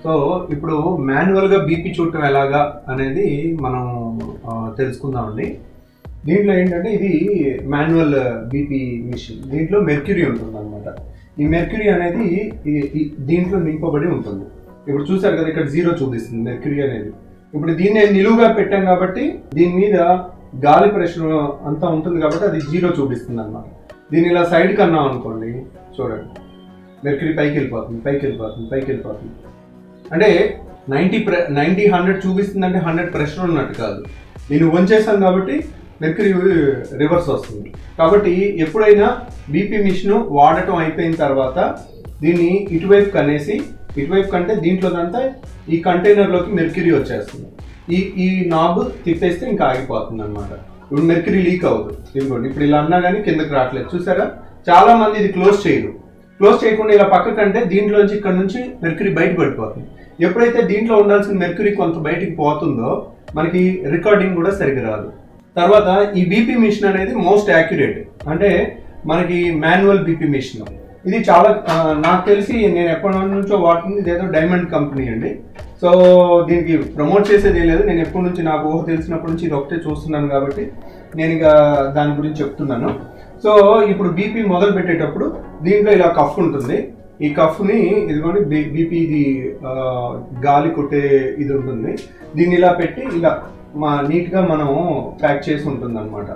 so ఇప్పుడు మాన్యువల్గా BP చూడటం ఎలాగా అనేది మనం ఆ, తెలుసుకుందామండి దీంట్లో ఏంటంటే ఇది మాన్యువల్ బీపీ మిషన్ దీంట్లో మెర్క్యూరీ ఉంటుంది అనమాట ఈ మెర్క్యూరీ అనేది ఈ- ఈ- దీంట్లో నింపబడి ఉంటుంది ఇప్పుడు చూసారు కదా ఇక్కడ జీరో చూపిస్తుంది మెర్క్యూరీ అనేది ఇప్పుడు దీన్ని నిలువుగా పెట్టాం కాబట్టి దీని మీద గాలి ప్రెషర్ అంతా ఉంటుంది కాబట్టి అది జీరో చూపిస్తుంది అనమాట దీన్ని ఇలా సైడ్ కన్నాం అనుకోండి చూడండి మెర్క్యూరీ పైకి వెళ్ళిపోతుంది పైకి వెళ్ళిపోతుంది పైకి వెళ్ళిపోతుంది అంటే నైంటీ ప్రె నైంటీ హండ్రెడ్ చూపిస్తుందంటే హండ్రెడ్ ప్రెషర్ ఉన్నట్టు కాదు నేను వంచేసాను కాబట్టి మెర్క్యూరీ రివర్స్ వస్తుంది కాబట్టి ఎప్పుడైనా బీపీ మిషన్ వాడటం అయిపోయిన తర్వాత దీన్ని ఇటువైపు కనేసి ఇటువైపు కంటే దీంట్లోదంతా ఈ కంటైనర్లోకి మెర్క్యూరీ వచ్చేస్తుంది ఈ ఈ నాబ్ తిప్పేస్తే ఇంకా ఆగిపోతుంది అనమాట ఇప్పుడు మెర్క్యూరీ లీక్ అవుతుంది ఇదిగోండి ఇప్పుడు ఇలా అన్నా కానీ కిందకి రావట్లేదు చూసారా చాలా మంది ఇది క్లోజ్ చేయరు క్లోజ్ చేయకుండా ఇలా పక్కకంటే దీంట్లోంచి ఇక్కడ నుంచి మెర్క్యూరీ బయట పడిపోతుంది ఎప్పుడైతే దీంట్లో ఉండాల్సిన మెర్క్యూరీ కొంత బయటికి పోతుందో మనకి రికార్డింగ్ కూడా సరిగ్గా రాదు తర్వాత ఈ బీపీ మిషన్ అనేది మోస్ట్ యాక్యురేట్ అంటే మనకి మాన్యువల్ బీపీ మిషన్ ఇది చాలా ఆ, నాకు తెలిసి నేను ఎప్పటి నుంచో వాడుతుంది ఇదేదో డైమండ్ కంపెనీ అండి సో దీనికి ప్రమోట్ చేసేది ఏం లేదు నేను ఎప్పటి నుంచి నాకు ఊహ తెలిసినప్పటి నుంచి ఇది ఒకటే చూస్తున్నాను కాబట్టి నేను ఇక దాని గురించి చెప్తున్నాను సో ఇప్పుడు బీపీ మొదలు పెట్టేటప్పుడు దీంట్లో ఇలా కఫ్ ఉంటుంది ఈ కఫ్ని ఇదిగోండి బీపీ ఇది ఆ, గాలి కొట్టే ఇది ఉంటుంది దీన్ని ఇలా పెట్టి ఇలా మా నీట్గా మనం ప్యాక్ చేసి ఉంటుంది అనమాట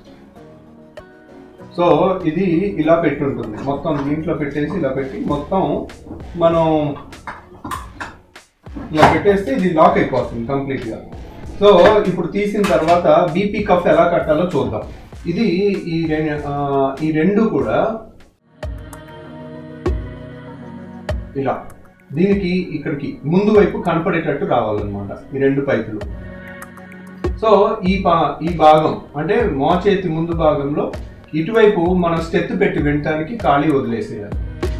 సో ఇది ఇలా పెట్టి ఉంటుంది మొత్తం దీంట్లో పెట్టేసి ఇలా పెట్టి మొత్తం మనం ఇలా పెట్టేస్తే ఇది లాక్ అయిపోతుంది కంప్లీట్గా సో ఇప్పుడు తీసిన తర్వాత బీపీ కఫ్ ఎలా కట్టాలో చూద్దాం ఇది ఈ రెం- ఆ, ఈ రెండు కూడా ఇలా దీనికి ఇక్కడికి ముందు వైపు కనపడేటట్టు రావాలన్నమాట ఈ రెండు పైపులు సో ఈ పా ఈ భాగం అంటే మోచేతి ముందు భాగంలో ఇటువైపు మనం స్టెత్ పెట్టి వినటానికి ఖాళీ వదిలేసేయాలి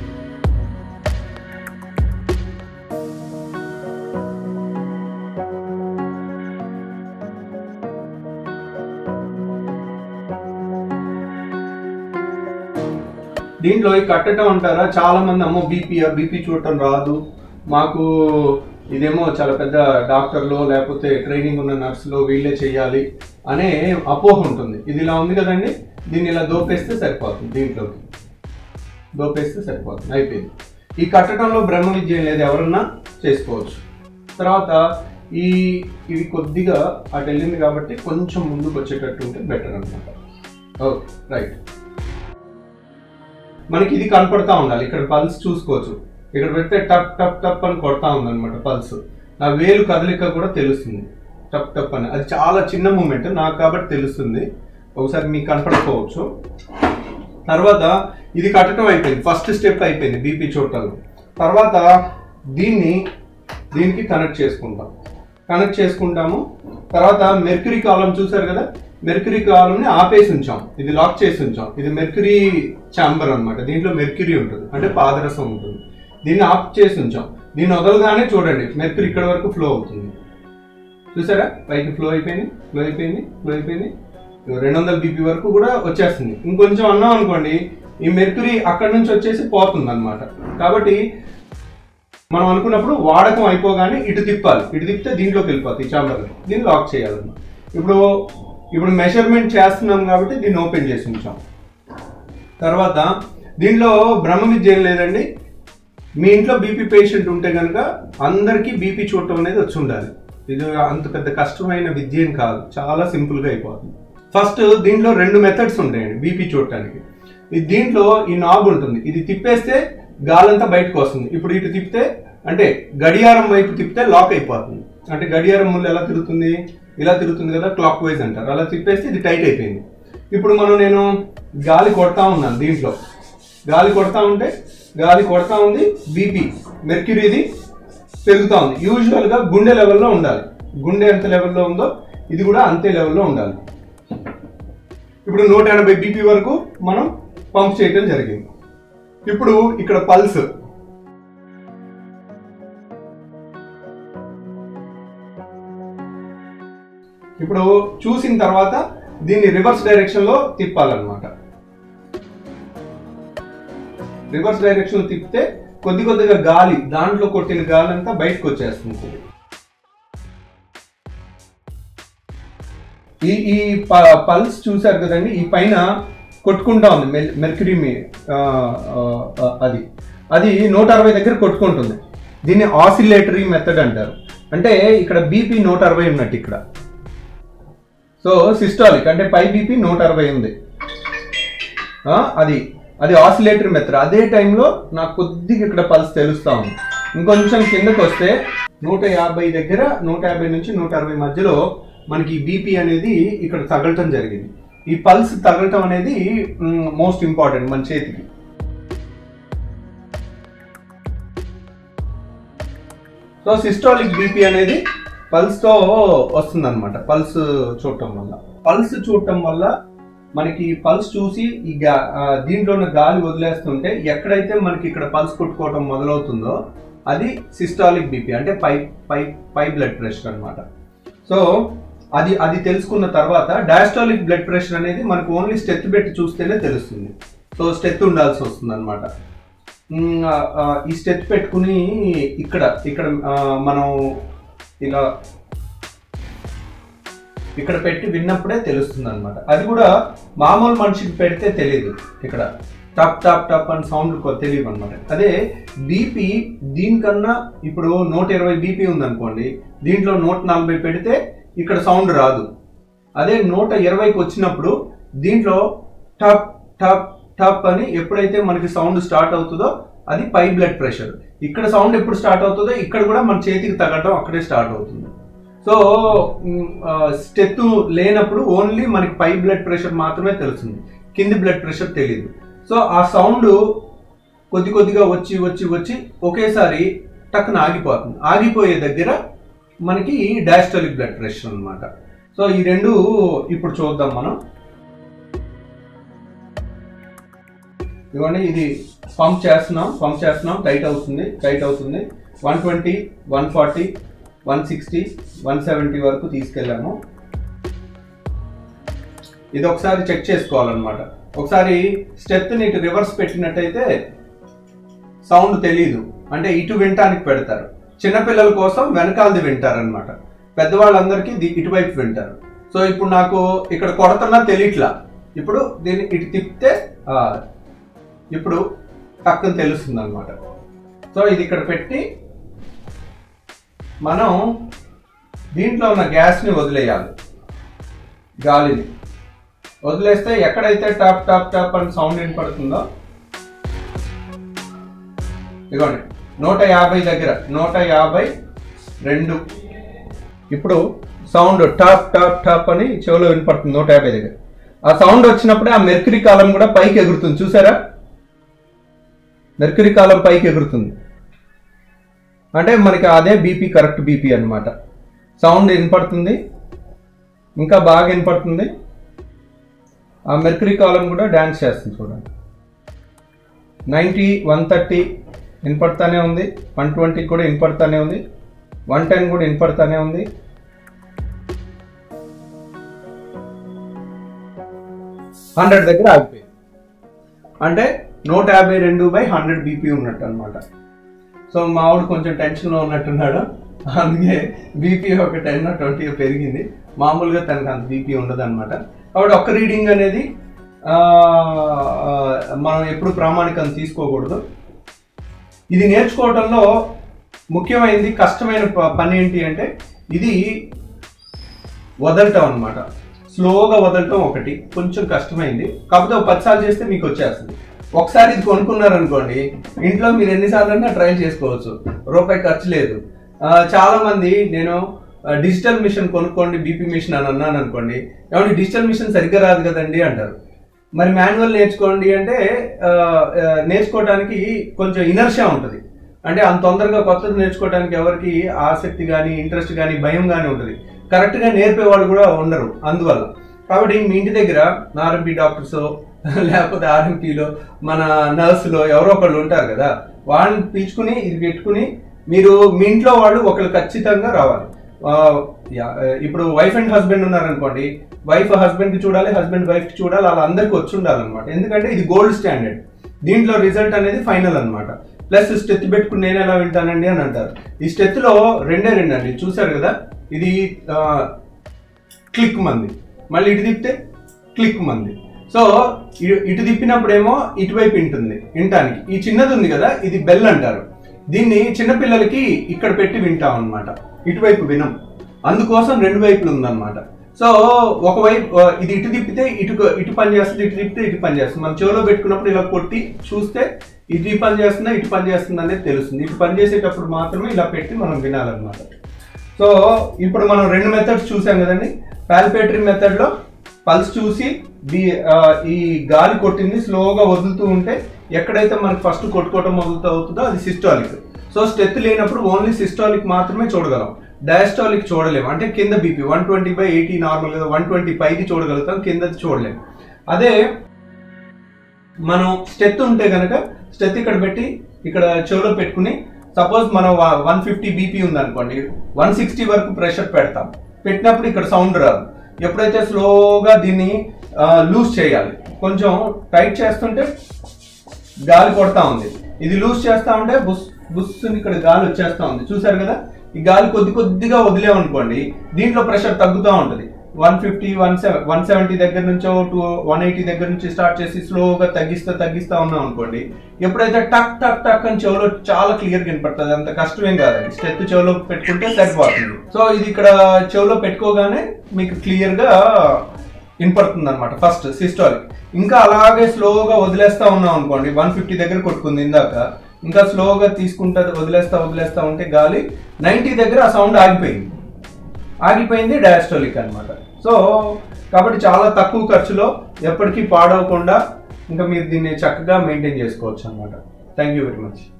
దీంట్లో ఈ కట్టడం అంటారా చాలా మంది అమ్మో బీపీ బీపీ చూడటం రాదు మాకు ఇదేమో చాలా పెద్ద డాక్టర్లు లేకపోతే ట్రైనింగ్ ఉన్న నర్సులు వీళ్ళే చేయాలి అనే అపోహ ఉంటుంది ఇది ఇలా ఉంది కదండి దీన్ని ఇలా దోపేస్తే సరిపోతుంది దీంట్లోకి దోపేస్తే సరిపోతుంది అయిపోయింది ఈ కట్టడంలో బ్రహ్మ విద్య ఏం లేదు ఎవరన్నా చేసుకోవచ్చు తర్వాత ఈ ఇది కొద్దిగా అటు వెళ్ళింది కాబట్టి కొంచెం ముందుకు వచ్చేటట్టు ఉంటే బెటర్ అనమాట ఓకే రైట్ మనకి ఇది కనపడతా ఉండాలి ఇక్కడ పల్స్ చూసుకోవచ్చు ఇక్కడ పెడితే టప్ టప్ టప్ అని కొడతా ఉందన్నమాట పల్స్ నా వేలు కదలిక కూడా తెలుస్తుంది టప్ టప్ అని అది చాలా చిన్న మూమెంట్ నాకు కాబట్టి తెలుస్తుంది ఒకసారి మీకు కనపడకపోవచ్చు తర్వాత ఇది కట్టడం అయిపోయింది ఫస్ట్ స్టెప్ అయిపోయింది బీపీ చూడటంలో తర్వాత దీన్ని దీనికి కనెక్ట్ చేసుకుంటాం కనెక్ట్ చేసుకుంటాము తర్వాత మెర్క్యూరీ కాలం చూసారు కదా మెర్క్యూరీ కాలంని ఆపేసి ఉంచాం ఇది లాక్ చేసి ఉంచాం ఇది మెర్క్యూరీ ఛాంబర్ అన్నమాట దీంట్లో మెర్క్యూరీ ఉంటుంది అంటే పాదరసం ఉంటుంది దీన్ని ఆఫ్ చేసి ఉంచాం దీన్ని వదలగానే చూడండి మెర్క్యూరీ ఇక్కడ వరకు ఫ్లో అవుతుంది చూసారా పైకి ఫ్లో అయిపోయింది ఫ్లో అయిపోయింది ఫ్లో అయిపోయింది రెండు వందల బీపీ వరకు కూడా వచ్చేస్తుంది ఇంకొంచెం అన్నాం అనుకోండి ఈ మెర్క్యూరీ అక్కడ నుంచి వచ్చేసి పోతుంది అనమాట కాబట్టి మనం అనుకున్నప్పుడు వాడకం అయిపోగానే ఇటు తిప్పాలి ఇటు తిప్పితే దీంట్లోకి వెళ్ళిపోతుంది ఈ చాంబర్ దీన్ని లాక్ చేయాలన్నమాట ఇప్పుడు ఇప్పుడు మెజర్మెంట్ చేస్తున్నాం కాబట్టి దీన్ని ఓపెన్ చేసి ఉంచాం తర్వాత దీనిలో బ్రహ్మ విద్య ఏం లేదండి మీ ఇంట్లో బీపీ పేషెంట్ ఉంటే కనుక అందరికీ బీపీ చూడటం అనేది వచ్చి ఉండాలి ఇది అంత పెద్ద కష్టమైన విద్య ఏం కాదు చాలా సింపుల్గా అయిపోతుంది ఫస్ట్ దీంట్లో రెండు మెథడ్స్ ఉంటాయండి బీపీ చూడటానికి ఇది దీంట్లో ఈ నాబ్ ఉంటుంది ఇది తిప్పేస్తే గాలంతా బయటకు వస్తుంది ఇప్పుడు ఇటు తిప్పితే అంటే గడియారం వైపు తిప్పితే లాక్ అయిపోతుంది అంటే గడియారం ముందు ఎలా తిరుగుతుంది ఇలా తిరుగుతుంది కదా క్లాక్ వైజ్ అంటారు అలా తిప్పేస్తే ఇది టైట్ అయిపోయింది ఇప్పుడు మనం నేను గాలి కొడతా ఉన్నాను దీంట్లో గాలి కొడతా ఉంటే గాలి కొడతా ఉంది బీపీ మెర్క్యూరీది పెరుగుతా ఉంది యూజువల్గా గుండె లెవెల్లో ఉండాలి గుండె ఎంత లెవెల్లో ఉందో ఇది కూడా అంతే లెవెల్లో ఉండాలి ఇప్పుడు నూట ఎనభై బీపీ వరకు మనం పంప్ చేయటం జరిగింది ఇప్పుడు ఇక్కడ పల్స్ ఇప్పుడు చూసిన తర్వాత దీన్ని రివర్స్ డైరెక్షన్ లో తిప్పాలన్నమాట రివర్స్ డైరెక్షన్ లో తిప్పితే కొద్ది కొద్దిగా గాలి దాంట్లో కొట్టిన గాలి అంతా బయటకు వచ్చేస్తుంది ఈ ఈ ప- పల్స్ చూసారు కదండి ఈ పైన కొట్టుకుంటా ఉంది మెల్- మెర్క్యూరీ మీ ఆ, ఆ, ఆ, అది అది నూట అరవై దగ్గర కొట్టుకుంటుంది దీన్ని ఆసిలేటరీ మెథడ్ అంటారు అంటే ఇక్కడ బీపీ నూట అరవై ఉన్నట్టు ఇక్కడ సో సిస్టాలిక్ అంటే పై బీపీ నూట అరవై ఉంది ఆ, అది అది ఆసిలేటరీ మెథడ్ అదే టైంలో నాకు కొద్దిగా ఇక్కడ పల్స్ తెలుస్తా ఉంది ఇంకొంచెం కిందకు వస్తే నూట యాభై దగ్గర నూట యాభై నుంచి నూట అరవై మధ్యలో మనకి బీపీ అనేది ఇక్కడ తగలటం జరిగింది ఈ పల్స్ తగలటం అనేది మోస్ట్ ఇంపార్టెంట్ మన చేతికి సో సిస్టాలిక్ బీపీ అనేది పల్స్ తో వస్తుంది అనమాట పల్స్ చూడటం వల్ల పల్స్ చూడటం వల్ల మనకి పల్స్ చూసి ఈ గా ఆ, దీంట్లో ఉన్న గాలి వదిలేస్తుంటే ఎక్కడైతే మనకి ఇక్కడ పల్స్ కొట్టుకోవటం మొదలవుతుందో అది సిస్టాలిక్ బీపీ అంటే పై పై పై బ్లడ్ ప్రెషర్ అన్నమాట సో అది అది తెలుసుకున్న తర్వాత డయాస్టాలిక్ బ్లడ్ ప్రెషర్ అనేది మనకు ఓన్లీ స్టెత్ పెట్టి చూస్తేనే తెలుస్తుంది సో స్టెత్ ఉండాల్సి వస్తుంది అనమాట ఈ స్టెత్ పెట్టుకుని ఇక్కడ ఇక్కడ ఆ, మనం ఇలా ఇక్కడ పెట్టి విన్నప్పుడే తెలుస్తుంది అనమాట అది కూడా మామూలు మనిషికి పెడితే తెలియదు ఇక్కడ టప్ టప్ టప్ అని సౌండ్ తెలియదు అనమాట అదే బీపీ దీనికన్నా ఇప్పుడు నూట ఇరవై బీపీ ఉందనుకోండి దీంట్లో నూట నలభై పెడితే ఇక్కడ సౌండ్ రాదు అదే నూట ఇరవైకి వచ్చినప్పుడు దీంట్లో టప్ టప్ టప్ అని ఎప్పుడైతే మనకి సౌండ్ స్టార్ట్ అవుతుందో అది పై బ్లడ్ ప్రెషర్ ఇక్కడ సౌండ్ ఎప్పుడు స్టార్ట్ అవుతుందో ఇక్కడ కూడా మన చేతికి తగ్గటం అక్కడే స్టార్ట్ అవుతుంది సో స్టెత్ లేనప్పుడు ఓన్లీ మనకి పై బ్లడ్ ప్రెషర్ మాత్రమే తెలుస్తుంది కింది బ్లడ్ ప్రెషర్ తెలియదు సో ఆ సౌండ్ కొద్ది కొద్దిగా వచ్చి వచ్చి వచ్చి ఒకేసారి టక్కున ఆగిపోతుంది ఆగిపోయే దగ్గర మనకి డయాస్టోలిక్ బ్లడ్ ప్రెషర్ అన్నమాట సో ఈ రెండు ఇప్పుడు చూద్దాం మనం ఇవ్వండి ఇది పంప్ చేస్తున్నాం పంప్ చేస్తున్నాం టైట్ అవుతుంది టైట్ అవుతుంది one twenty one forty one sixty one seventy వరకు తీసుకెళ్ళాము ఇది ఒకసారి చెక్ చేసుకోవాలన్నమాట ఒకసారి స్టెప్ని ఇటు రివర్స్ పెట్టినట్టయితే సౌండ్ తెలియదు అంటే ఇటు వినటానికి పెడతారు చిన్నపిల్లల కోసం వెనకాలది వింటారనమాట పెద్దవాళ్ళందరికీ ది- ఇటువైపు వింటారు సో ఇప్పుడు నాకు ఇక్కడ కొడతన్నా తెలియట్లా ఇప్పుడు దీన్ని ఇటు తిప్పితే ఆ, ఇప్పుడు పక్కన తెలుస్తుంది అనమాట సో ఇది ఇక్కడ పెట్టి మనం దీంట్లో ఉన్న గ్యాస్ని వదిలేయాలి గాలిని వదిలేస్తే ఎక్కడైతే టాప్ టాప్ టాప్ అని సౌండ్ వినపడుతుందో ఇదిగోండి నూట యాభై దగ్గర నూట యాభై రెండు ఇప్పుడు సౌండ్ టాప్ టాప్ టాప్ అని చెవిలో వినపడుతుంది నూట యాభై దగ్గర ఆ సౌండ్ వచ్చినప్పుడే ఆ మెర్క్యూరీ కాలం కూడా పైకి ఎగురుతుంది చూసారా మెర్క్యూరీ కాలం పైకి ఎగురుతుంది అంటే మనకి అదే బీపీ కరెక్ట్ బీపీ అన్నమాట సౌండ్ వినపడుతుంది ఇంకా బాగా వినపడుతుంది ఆ మెర్క్యూరీ కాలం కూడా డ్యాన్స్ చేస్తుంది చూడండి నైంటీ వన్ థర్టీ వినపడతానే ఉంది వన్ ట్వంటీ కూడా వినపడతానే ఉంది వన్ టెన్ కూడా వినపడతానే ఉంది హండ్రెడ్ దగ్గర ఆగిపోయింది అంటే నూట యాభై రెండు బై హండ్రెడ్ బీపీ ఉన్నట్టు అనమాట సో మా ఆవిడ కొంచెం టెన్షన్లో ఉన్నట్టున్నాడు అందుకే బీపీ ఒక టెన్ ట్వంటీ పెరిగింది మామూలుగా తనకు అంత బీపీ ఉండదు అనమాట కాబట్టి ఒక్క రీడింగ్ అనేది ఆ, ఆ, మనం ఎప్పుడు ప్రామాణికం తీసుకోకూడదు ఇది నేర్చుకోవడంలో ముఖ్యమైనది కష్టమైన ప- పని ఏంటి అంటే ఇది వదలటం అనమాట స్లోగా వదలటం ఒకటి కొంచెం కష్టమైంది కాకపోతే ఒక పది సార్లు చేస్తే మీకు వచ్చేస్తుంది ఒకసారి ఇది కొనుక్కున్నారనుకోండి ఇంట్లో మీరు ఎన్నిసార్లు ట్రై చేసుకోవచ్చు రూపాయి ఖర్చు లేదు ఆ, చాలా మంది నేను ఆ, డిజిటల్ మిషన్ కొనుక్కోండి బీపీ మిషన్ అని అన్నాను అనుకోండి ఏమంటే డిజిటల్ మిషన్ సరిగ్గా రాదు కదండి అంటారు మరి మాన్యువల్ నేర్చుకోండి అంటే ఆ, ఆ, నేర్చుకోవడానికి కొంచెం ఇనర్షియా ఉంటుంది అంటే అంత తొందరగా కొత్తది నేర్చుకోవడానికి ఎవరికి ఆసక్తి కానీ ఇంట్రెస్ట్ కానీ భయం కానీ ఉంటుంది కరెక్ట్గా నేర్పే వాళ్ళు కూడా ఉండరు అందువల్ల కాబట్టి మీ ఇంటి దగ్గర ఆర్ఎంపీ డాక్టర్స్ లేకపోతే ఆర్ఎంపీలో మన నర్సులో ఎవరో ఒకళ్ళు ఉంటారు కదా వాళ్ళని పిలుచుకుని ఇది పెట్టుకుని మీరు మీ ఇంట్లో వాళ్ళు ఒకళ్ళు ఖచ్చితంగా రావాలి ఆ, యా- ఇప్పుడు వైఫ్ అండ్ హస్బెండ్ ఉన్నారనుకోండి వైఫ్ హస్బెండ్ కి చూడాలి హస్బెండ్ వైఫ్ కి చూడాలి వాళ్ళందరికీ వచ్చి ఉండాలన్నమాట ఎందుకంటే ఇది గోల్డ్ స్టాండర్డ్ దీంట్లో రిజల్ట్ అనేది ఫైనల్ అన్నమాట ప్లస్ స్టెత్ పెట్టుకుని నేను ఎలా వింటానండి అని అంటారు ఈ స్టెత్ లో రెండే రెండు అండి చూసారు కదా ఇది ఆ, క్లిక్ మంది మళ్ళీ ఇటు తిప్పితే క్లిక్ మంది సో ఇ- ఇటు తిప్పినప్పుడేమో ఇటువైపు వింటుంది వినటానికి ఈ చిన్నది ఉంది కదా ఇది బెల్ అంటారు దీన్ని చిన్నపిల్లలకి ఇక్కడ పెట్టి వింటాం అనమాట ఇటువైపు వినం అందుకోసం రెండు వైపులు ఉందన్నమాట సో ఒకవైపు ఆ, ఇది ఇటు తిప్పితే ఇటు ఇటు పని చేస్తుంది ఇటు తిప్పితే ఇటు పని చేస్తుంది మనం చెవిలో పెట్టుకున్నప్పుడు ఇలా కొట్టి చూస్తే ఇది ఈ పని చేస్తుందా ఇటు పని చేస్తుందా అనేది తెలుస్తుంది ఇటు పని చేసేటప్పుడు మాత్రమే ఇలా పెట్టి మనం వినాలన్నమాట సో ఇప్పుడు మనం రెండు మెథడ్స్ చూసాం కదండి పాల్పేటరీ మెథడ్ లో పల్స్ చూసి ది ఆ, ఈ గాలి కొట్టింది స్లోగా వదులుతూ ఉంటే ఎక్కడైతే మనకు ఫస్ట్ కొట్టుకోవటం మొదలుతూ అవుతుందో అది సిస్టాలిక్ సో స్టెత్ లేనప్పుడు ఓన్లీ సిస్టాలిక్ మాత్రమే చూడగలం డయాస్టాలిక్ చూడలేము అంటే కింద BP one twenty by eighty normal గా వన్ ట్వంటీ పైది చూడగలుగుతాం కిందది చూడలేము అదే మనం స్టెత్ ఉంటే కనుక స్టెత్ ఇక్కడ పెట్టి ఇక్కడ చెవిలో పెట్టుకుని సపోజ్ మనం వన్ ఫిఫ్టీ బీపీ ఉందనుకోండి వన్ సిక్స్టీ వరకు ప్రెషర్ పెడతాం పెట్టినప్పుడు ఇక్కడ సౌండ్ రాదు ఎప్పుడైతే స్లోగా దీన్ని లూజ్ చేయాలి కొంచెం టైట్ చేస్తుంటే గాలి కొడతా ఉంది ఇది లూజ్ చేస్తా ఉంటే బుస్ బుస్ అని ఇక్కడ గాలి వచ్చేస్తా ఉంది చూసారు కదా ఈ గాలి కొద్ది కొద్దిగా వదిలేమనుకోండి దీంట్లో ప్రెషర్ తగ్గుతూ ఉంటుంది one fifty one seven one seventy దగ్గర నుంచో టూ వన్ ఎయిటీ దగ్గర నుంచి స్టార్ట్ చేసి స్లోగా తగ్గిస్తా తగ్గిస్తా ఉన్నాం అనుకోండి ఎప్పుడైతే టక్ టక్ టక్ అని చెవులో చాలా క్లియర్ వినపడుతుంది అంత కష్టమేం కాదండి స్టెప్ చెవులో పెట్టుకుంటే సరిపోతుంది సో ఇది ఇక్కడ చెవులో పెట్టుకోగానే మీకు క్లియర్ గా వినపడుతుంది అనమాట ఫస్ట్ సిస్టాలిక్ ఇంకా అలాగే స్లోగా వదిలేస్తా ఉన్నాం అనుకోండి వన్ ఫిఫ్టీ దగ్గర కొట్టుకుంది ఇందాక ఇంకా స్లోగా తీసుకుంటా వదిలేస్తా వదిలేస్తా ఉంటే గాలి నైంటీ దగ్గర ఆ సౌండ్ ఆగిపోయింది ఆగిపోయింది డయాస్టోలిక్ అన్నమాట సో కాబట్టి చాలా తక్కువ ఖర్చులో ఎప్పటికీ పాడవకుండా ఇంకా మీరు దీన్ని చక్కగా మెయింటైన్ చేసుకోవచ్చు అనమాట థ్యాంక్ యూ వెరీ మచ్